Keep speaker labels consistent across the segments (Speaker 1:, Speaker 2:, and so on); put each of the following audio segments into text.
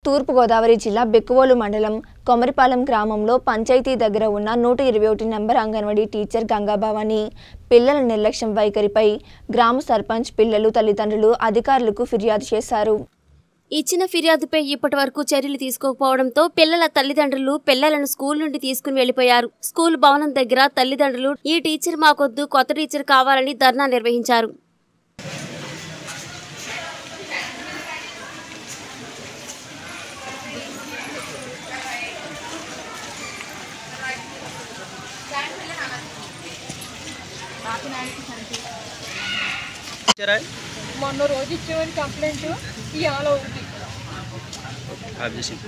Speaker 1: తూర్పుగోదావరి జిల్లా బెక్కువోలు మండలం కొమరిపాలెం గ్రామంలో పంచాయతీ దగ్గర ఉన్న నూట ఇరవై ఒకటి నంబర్ అంగన్వాడీ టీచర్ గంగాభవాని పిల్లల నిర్లక్ష్యం వైఖరిపై గ్రామ సర్పంచ్ పిల్లలు తల్లిదండ్రులు అధికారులకు ఫిర్యాదు చేశారు
Speaker 2: ఇచ్చిన ఫిర్యాదుపై ఇప్పటి వరకు చర్యలు తీసుకోకపోవడంతో పిల్లల తల్లిదండ్రులు పిల్లలను స్కూల్ నుండి తీసుకుని వెళ్లిపోయారు స్కూల్ భవనం దగ్గర తల్లిదండ్రులు ఈ టీచర్ మాకొద్దు కొత్త టీచర్ కావాలని ధర్నా నిర్వహించారు
Speaker 3: ఇచ్చారా
Speaker 4: మొన్న రోజు ఇచ్చేవాడి కంప్లైంట్ ఇవాళ ఒకటి
Speaker 3: ఆబ్జెక్షన్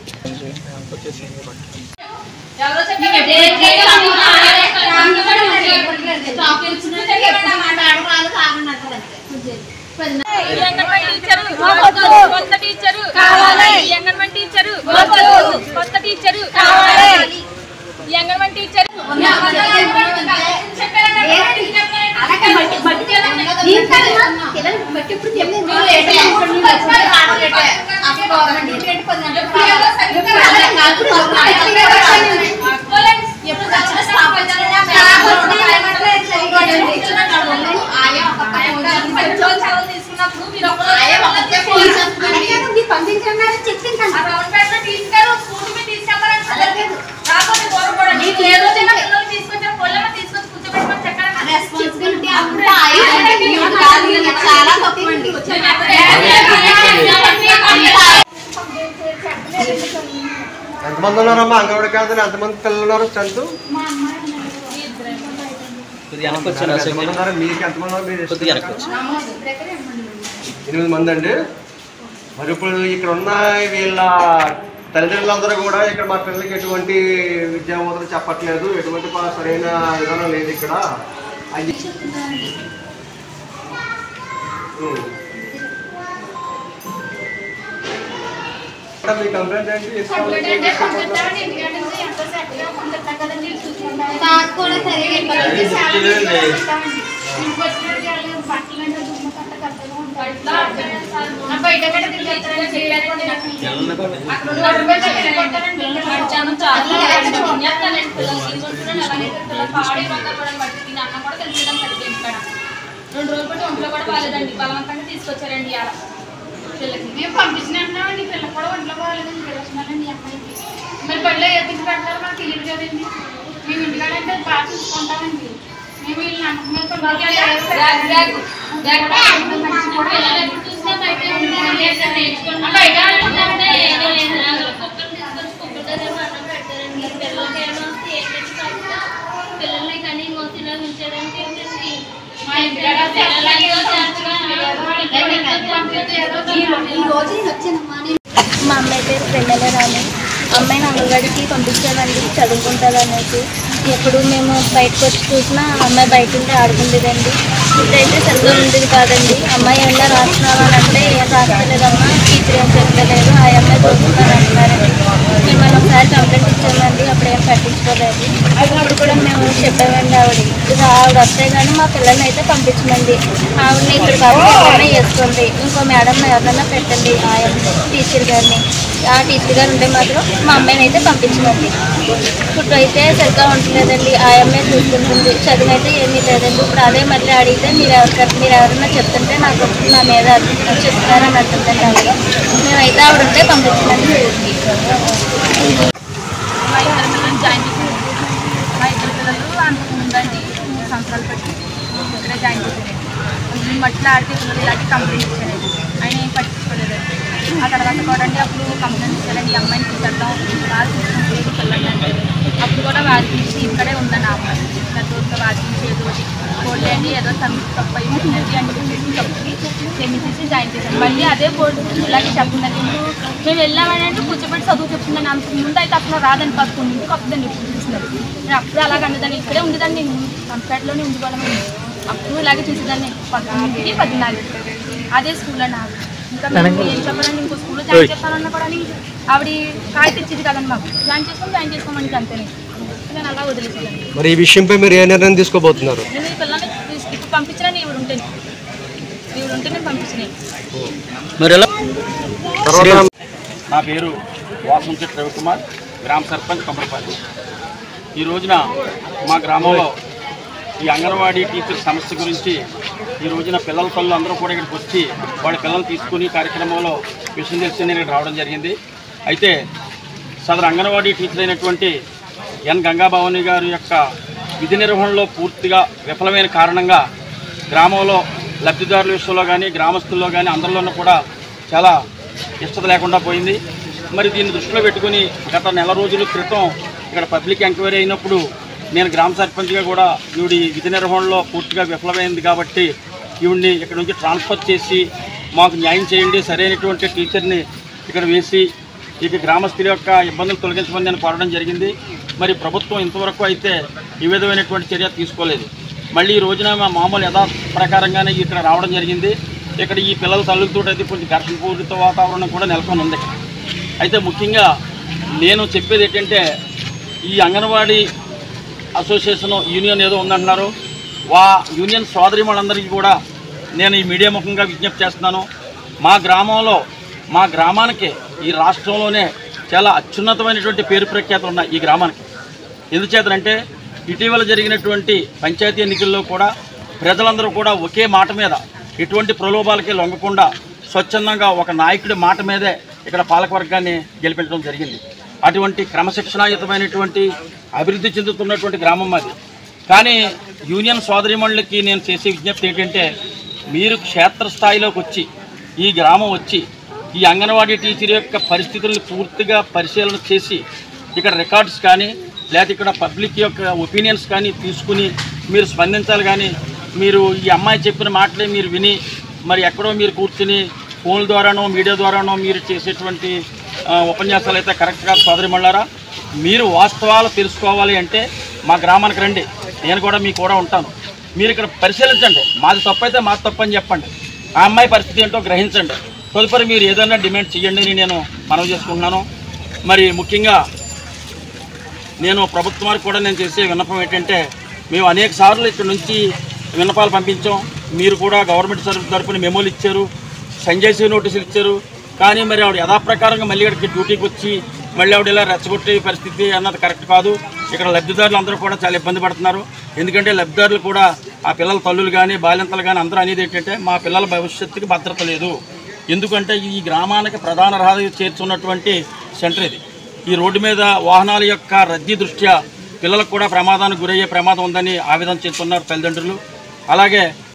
Speaker 4: ఈ అంగన్వాడీ టీచరు కొత్త టీచరు ఈ అంగన్వాడీ టీచరు కొత్త టీచరు ఈ అంగన్వాడీ టీచర్
Speaker 5: చాలా తప్పండి
Speaker 6: ఎంతమంది ఉన్నారమ్మా అంగన్వాడి కేంద్రం ఎంతమంది పిల్లలు ఉన్నారు స్ట్రెంత్
Speaker 3: కొద్దిగా వెనక్కి వచ్చాను అసలు
Speaker 6: ఎంతమంది ఉన్నారు మీకు ఎంతమంది ఉన్నారు మీరు
Speaker 3: కొద్దిగా వెనక్కి వచ్చాను
Speaker 6: ఎనిమిది మంది అండి మరి ఇప్పుడు ఇక్కడ ఉన్న వీళ్ళ తల్లిదండ్రులందరూ కూడా ఇక్కడ మా పిల్లలకి ఎటువంటి విద్యాబోధన చెప్పట్లేదు ఎటువంటి ప- సరైన విధానం లేదు ఇక్కడ అది ఉం. ఇక్కడ మీ కంప్లైంట్ ఏంటి
Speaker 5: నాకు కూడా సరిగా
Speaker 4: రెండు రోజులు బట్టి ఒంట్లో కూడా బాగాలేదండి బలవంతంగా తీసుకొచ్చారండి ఇవాళ పిల్లకి
Speaker 5: మేము పంపించినట్టున్నామండి పిల్లలు కూడా ఒంట్లో బాగాలేదండి ఇక్కడ వచ్చినారండి ఈ అమ్మాయికి
Speaker 4: మరి బడిలో ఏ తిండి పెడతారో మనకు తెలియదు కదండి
Speaker 5: మేము ఇంటికాడంటే బాగా చూసుకుంటామండి మేము వీళ్ళ నమ్మకం మీద
Speaker 4: బ్యాగ్, బ్యాగ్, బ్యాగ్ కూడా పిల్లలు ఎప్పుడు చూసినా బయటే ఉంటారు. ఆ బయట ఆడుకుంటారంటే ఏదో లేదు.
Speaker 2: కుక్కలు తీసుకొచ్చి కుక్కల దగ్గర అన్నం పెడతారండి పిల్లలకి ఏమో వస్తే ఏం పెట్టి కాకుండా పిల్లల్ని కానీ మోసిలో ఉంచడానికి ఏంటండి
Speaker 5: మా ఇంటికాడ వస్తే అట్లాగే ఈ రోజు నేను వచ్చానమ్మా నేను
Speaker 7: మా అమ్మాయి పేరు పెళ్ళల రాణి అమ్మాయిని అంగన్వాడికి పంపించామండి చదువుకుంటుంది అనేసి ఎప్పుడు మేము బయటకు వచ్చి చూసినా అమ్మాయి బయట ఉంటే ఆడుకుండేదండి ఇప్పుడైతే సరిగ్గా ఉండేది కాదండి అమ్మాయి ఏమన్నా రాస్తున్నావా అని అంటే ఏం రాస్తలేదమ్మా టీచర్ ఏం చెప్పలేదు ఆ అమ్మాయి చదువుకుంటాను అంటున్నారండి మేము మనం ఒకసారి కంప్లైంట్ ఇచ్చామండి అప్పుడు ఏం పట్టించుకోలేదు ఇప్పుడు కూడా మేము చెప్పామండి ఆవిడ ఇక ఆవిడ వస్తే కానీ మా పిల్లల్ని అయితే పంపించమండి ఆవిడని ఇక్కడ కాబట్టి ఎవరైనా వేసుకోండి ఇంకో మేడం ఎవరైనా పెట్టండి ఆ టీచర్ గారిని ఆ టీచర్ గారు ఉంటే మాత్రం మా అమ్మాయిని అయితే పంపించమండి ఫుడ్ అయితే సరిగ్గా ఉండలేదండి ఆ అమ్మాయి చూసుకుంటుంది చదువు అయితే ఏమీ లేదండి ఇప్పుడు అదే మళ్ళీ అడిగితే మీరు ఎవరికైనా మీరు ఎవరైనా చెప్తుంటే నాకు నా మీద చెప్తారని అంటుందండి ఆవిడ మేమైతే ఆవిడ ఉంటే పంపించమండి
Speaker 4: మా ఇద్దరు పిల్లలు జాయిన్ చేశారు మా ఇద్దరు పిల్లలు అంతకు ముందండి మూడు సంవత్సరాలు పెట్టి ఇక్కడే జాయిన్ చేశారండి ఈ మట్టిలో ఆడితే పిల్లలు ఇలాంటి కంప్లైంట్ ఇచ్చారండి ఆయన ఏం పట్టించుకోలేదండి ఆ తర్వాత కూడా అండి అప్పుడు కంప్లైంట్ ఇచ్చారండి ఈ అమ్మాయిని తీసుకెళ్తాం వాళ్ళు తీసుకుంటలేదు పిల్లలు అంటే అప్పుడు కూడా వాదించి ఇక్కడే ఉందండి ఆ అమ్మాయి పెద్దోళ్ళతో వాదించి ఏదో ఒకటి బోర్డు అండి ఏదో తప్పు తప్పు అయిపోయిందండి అని చెప్పేసి తప్పుకి క్షమించేసి జాయిన్ చేశాను మళ్ళీ అదే బోర్డు ఇలాగే చెప్తుందండి మేము వెళ్ళామని అంటే కూర్చోబెట్టి చదువు చెప్తుందని అంత ముందు అయితే అసలు రాదని పదకొండు ముందు కొత్తదండి ఇప్పుడు చూసినది నేను అప్పుడు అలాగ అన్నదాన్ని ఇక్కడే ఉండేదాన్ని నేను కంపేటలోనే ఉండిపోవాలని అప్పుడు ఇలాగే చూసేదాన్ని పద్దెనిమిది పద్నాలుగు అదే స్కూల్లో నాకు ఇంకా మేము ఏం చెప్పాలండి ఇంకో స్కూల్లో జాయిన్ చేస్తానన్నా కూడా ఆవిడ కాగితం ఇచ్చింది కదండి మాకు జాయిన్ చేసుకొని జాయిన్ చేసుకోమని అంతేనే నేను అలా వదిలేసేదాన్ని
Speaker 6: మరి ఈ విషయంపై మీరు ఏ నిర్ణయం తీసుకోబోతున్నారు
Speaker 4: నేను ఈ పిల్లల్ని తీసుకు- ఇప్పుడు పంపించిన ఈవిడ ఉంటే ఈవిడ ఉంటే నేను పంపించినాయి
Speaker 3: మరి ఎలా
Speaker 6: తర్వాత
Speaker 8: నా పేరు వాసంశెట్టి రవికుమార్ గ్రామ సర్పంచ్ కొమ్మరపల్లి ఈ రోజున మా గ్రామంలో ఈ అంగన్వాడీ టీచర్ సమస్య గురించి ఈ రోజున పిల్లల తల్లు అందరూ కూడా ఇక్కడికి వచ్చి వాళ్ళ పిల్లలు తీసుకుని కార్యక్రమంలో విషయం తెలిసి నేను ఇక్కడ రావడం జరిగింది అయితే సదరు అంగన్వాడీ టీచర్ అయినటువంటి ఎన్ గంగాభవాని గారి యొక్క విధి నిర్వహణలో పూర్తిగా విఫలమైన కారణంగా గ్రామంలో లబ్ధిదారుల విషయంలో కానీ గ్రామస్తుల్లో కానీ అందరిలోనూ కూడా చాలా ఇష్టత లేకుండా పోయింది మరి దీన్ని దృష్టిలో పెట్టుకుని గత నెల రోజుల క్రితం ఇక్కడ పబ్లిక్ ఎంక్వైరీ అయినప్పుడు నేను గ్రామ సర్పంచ్గా కూడా ఈవిడి విధి నిర్వహణలో పూర్తిగా విఫలమైంది కాబట్టి ఈవిడిని ఇక్కడ నుంచి ట్రాన్స్ఫర్ చేసి మాకు న్యాయం చేయండి సరైనటువంటి టీచర్ని ఇక్కడ వేసి ఇక గ్రామస్తుల యొక్క ఇబ్బందులు తొలగించమని నేను కోరడం జరిగింది మరి ప్రభుత్వం ఇంతవరకు అయితే ఈ విధమైనటువంటి చర్య తీసుకోలేదు మళ్ళీ ఈ రోజున మా మామూలు యథా ప్రకారంగానే ఇక్కడ రావడం జరిగింది ఇక్కడ ఈ పిల్లల తల్లులతో అయితే కొంచెం ఘర్షణపూరిత వాతావరణం కూడా నెలకొని ఉంది అయితే ముఖ్యంగా నేను చెప్పేది ఏంటంటే ఈ అంగన్వాడీ అసోసియేషన్ యూనియన్ ఏదో ఉందంటున్నారు వా యూనియన్ సోదరి వాళ్ళందరికీ కూడా నేను ఈ మీడియా ముఖంగా విజ్ఞప్తి చేస్తున్నాను మా గ్రామంలో మా గ్రామానికి ఈ రాష్ట్రంలోనే చాలా అత్యున్నతమైనటువంటి పేరు ప్రఖ్యాతులు ఉన్నాయి ఈ గ్రామానికి ఎందుచేతనంటే ఇటీవల జరిగినటువంటి పంచాయతీ ఎన్నికల్లో కూడా ప్రజలందరూ కూడా ఒకే మాట మీద ఎటువంటి ప్రలోభాలకి లొంగకుండా స్వచ్ఛందంగా ఒక నాయకుడి మాట మీదే ఇక్కడ పాలకవర్గాన్ని గెలిపించడం జరిగింది అటువంటి క్రమశిక్షణాయుతమైనటువంటి అభివృద్ధి చెందుతున్నటువంటి గ్రామం అది కానీ యూనియన్ సోదరిమణులకి నేను చేసే విజ్ఞప్తి ఏంటంటే మీరు క్షేత్రస్థాయిలోకి వచ్చి ఈ గ్రామం వచ్చి ఈ అంగన్వాడీ టీచర్ యొక్క పరిస్థితులను పూర్తిగా పరిశీలన చేసి ఇక్కడ రికార్డ్స్ కానీ లేకపోతే ఇక్కడ పబ్లిక్ యొక్క ఒపీనియన్స్ కానీ తీసుకుని మీరు స్పందించాలి కానీ మీరు ఈ అమ్మాయి చెప్పిన మాటలే మీరు విని మరి ఎక్కడో మీరు కూర్చుని ఫోన్ ద్వారానో మీడియా ద్వారానో మీరు చేసేటువంటి ఆ, ఉపన్యాసాలు అయితే కరెక్ట్ కాదు సోదరి మళ్ళారా మీరు వాస్తవాలు తెలుసుకోవాలి అంటే మా గ్రామానికి రండి నేను కూడా మీకు కూడా ఉంటాను మీరు ఇక్కడ పరిశీలించండి మాది తప్పు అయితే మాది తప్పు అని చెప్పండి ఆ అమ్మాయి పరిస్థితి ఏంటో గ్రహించండి తదుపరి మీరు ఏదైనా డిమాండ్ చేయండి అని నేను మనవి చేసుకుంటున్నాను మరి ముఖ్యంగా నేను ప్రభుత్వం వారికి కూడా నేను చేసే విన్నపం ఏంటంటే మేము అనేక సార్లు ఇక్కడ నుంచి విన్నపాలు పంపించాం మీరు కూడా గవర్నమెంట్ సర్వీస్ తరపున మెమోలు ఇచ్చారు సంజయ్ సి నోటీసులు ఇచ్చారు కానీ మరి ఆవిడ యథాప్రకారంగా మళ్ళీ ఇక్కడికి డ్యూటీకి వచ్చి మళ్ళీ ఆవిడ ఇలా రెచ్చగొట్టే పరిస్థితి అన్నది కరెక్ట్ కాదు ఇక్కడ లబ్ధిదారులు అందరూ కూడా చాలా ఇబ్బంది పడుతున్నారు ఎందుకంటే లబ్ధిదారులు కూడా ఆ పిల్లల తల్లులు కానీ బాలింతలు కానీ అందరూ అనేది ఏంటంటే మా పిల్లల భవిష్యత్తుకి భద్రత లేదు ఎందుకంటే ఈ గ్రామానికి ప్రధాన రహదారి చేర్చున్నటువంటి సెంటర్ ఇది ఈ రోడ్డు మీద వాహనాల యొక్క రద్దీ దృష్ట్యా పిల్లలకు కూడా ప్రమాదానికి గురయ్యే ప్రమాదం ఉందని ఆవేదన చెందుతున్నారు తల్లిదండ్రులు అలాగే